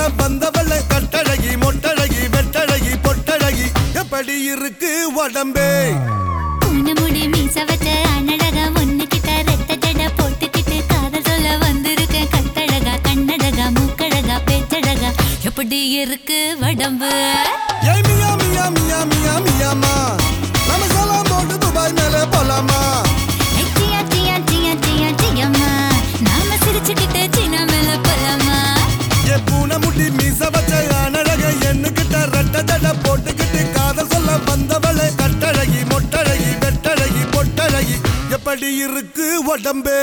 சொல்ல வந்தவள கட்டழகி மொட்டழகி வெட்டழகி பொட்டழகி எப்படி இருக்கு உடம்பே பூனமுடி மீச வச்ச அனடகா ஒண்ணுகிட்ட ரெட்ட ஜட போட்டுக்கிட்டு காதல் சொல்ல வந்திருக்கேன் கட்டழகா கண்ணழகா மூக்கழகா பேச்சழகா எப்படி இருக்கு உடம்பு ஏய் மியா மியா மியா மியா மியாமா நம்ம சலாம் போட்டு துபாய் மேலே போலாமா ஏய், சியா, சியா, சியா, சியா, சியம்மா. நாம சிரிச்சுக்கிட்டு சீனா மேல போலாமா ஏ பூனை முட்டி மீச வச்ச அனழக எண்ணுகிட்ட ரெட்ட ஜட போட்டுக்கிட்டு காதல் சொல்ல வந்தவள கட்டழகி மொட்டழகி வெட்டழகி பொட்டழகி எப்படி இருக்கு உடம்பே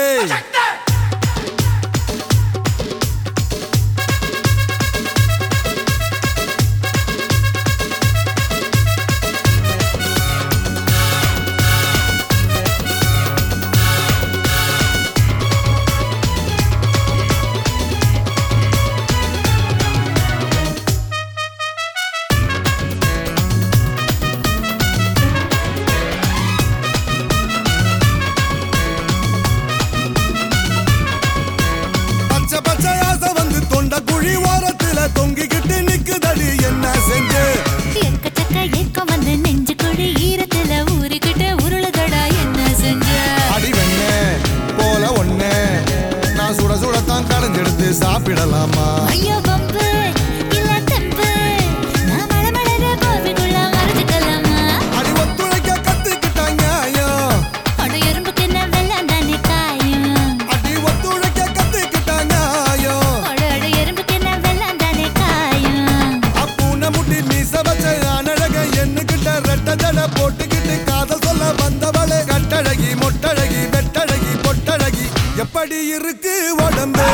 பச்சை பச்சை ஆசை வந்து தொண்ட குழி ஓரத்துல தொங்கிக்கிட்டு நிக்குதடி என்ன செஞ்சு எக்கச்சக்க ஏக்கம் வந்து நெஞ்சு குழி ஈரத்துல ஊறிக்கிட்டு உருளுதடா என்ன செஞ்ச அடி வெண்ணே போல ஒண்ணே நான் சுட சுடத்தான் கடைஞ்செடுத்து சாப்பிடலாமா ஐயோ பம்பு இல்ல தெம்பு நான் மழமழற கோவிக்குள்ள மறைஞ்சுக்கலாமா அடி ஒத்துழைக்க கத்துக்கிட்டாங்க ஐயோ அட எறும்புக்கு என்ன வெள்ளம் தானே காயும் அடி ஒத்துழைக்க கத்துக்கிட்டாங்க ஐயோ அட அட எறும்புக்கு என்ன வெள்ளம் தானே காயும் அப்பூன முட்டி மீச வச்ச அனழக எண்ணுகிட்ட ரெட்ட ஜட போட்டுக்கிட்டு காதல் சொல்ல வந்தவளே கட்டழகி மொட்டழகி வெட்டழகி பொட்டழகி எப்படி இருக்கு உடம்பே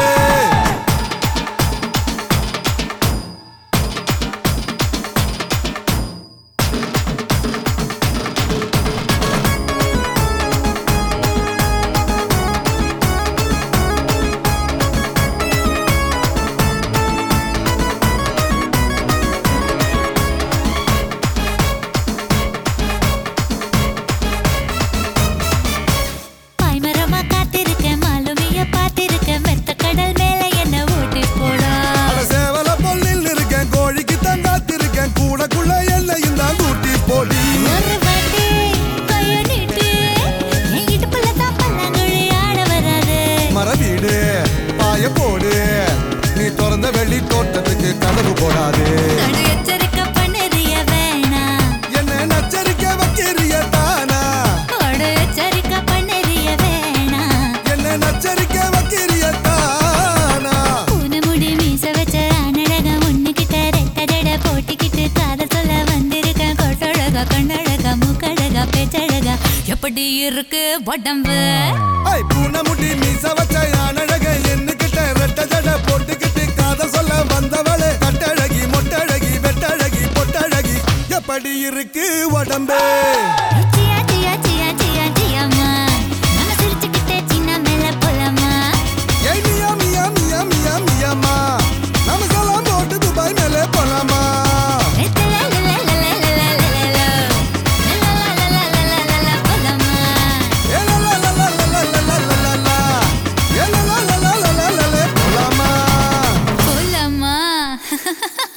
பாய்மரமா காத்திருக்கேன் மாலுமிய பார்த்திருக்கேன் மெத்த கடல் மேல என்ன ஓட்டி போடா அட சேவல பொல்லில் இருக்கேன் கோழிக்கு தான் காத்திருக்கேன் கூடக்குள்ள எல்லையும் தான் கூட்டி போடி ஒரு வாட்டி கைய நீட்டு என் இடுப்புல தான் பல்லாங்குழி ஆட வராது மரவீடு பாய போடு நீ திறந்த வெளி தோட்டத்துக்கு கதவு போடாது நடு எச்சரிக்கை பண்ணுறிய வேணாம் என்ன நச்சரிக்க வைக்கிறிய தானா அட எச்சரிக்கை பண்ணுறிய வேணாம் என்ன நச்சரிக்க வைக்கிறிய தானா பூனை முடி மீச வச்ச அனழகா ஒண்ணுகிட்ட ரெட்ட ஜட போட்டிக்கிட்டு காதல் சொல்ல வந்திருக்கேன் கொட்டழகா கண்ணழகா மூக்கழகா பேச்சழகா எப்படி இருக்கு உடம்பு ஐ பூனை முடி மீச வச்ச அனழக எண்ணுகிட்ட ரெட்ட ஜட போட்டுக்கிட்டு காதல் சொல்ல வந்தவளே கட்டழகி மொட்டழகி வெட்டழகி பொட்டழகி எப்படி இருக்கு உடம்பே சியா சியா சியா சியா சியாமா நம்ம சிரிச்சுக்கிட்டே சின்ன மேல போலாமா ஏய் மியா மியா மியா மியா மியாமா நம்ம சலாம் போட்டு துபாய் மேலே போலாமா போலாமா ஏ லா லா லா லா லா லா லா லா லா லா. ஏ லா லா லா லா லா லா லா லா போலாமா போலாமா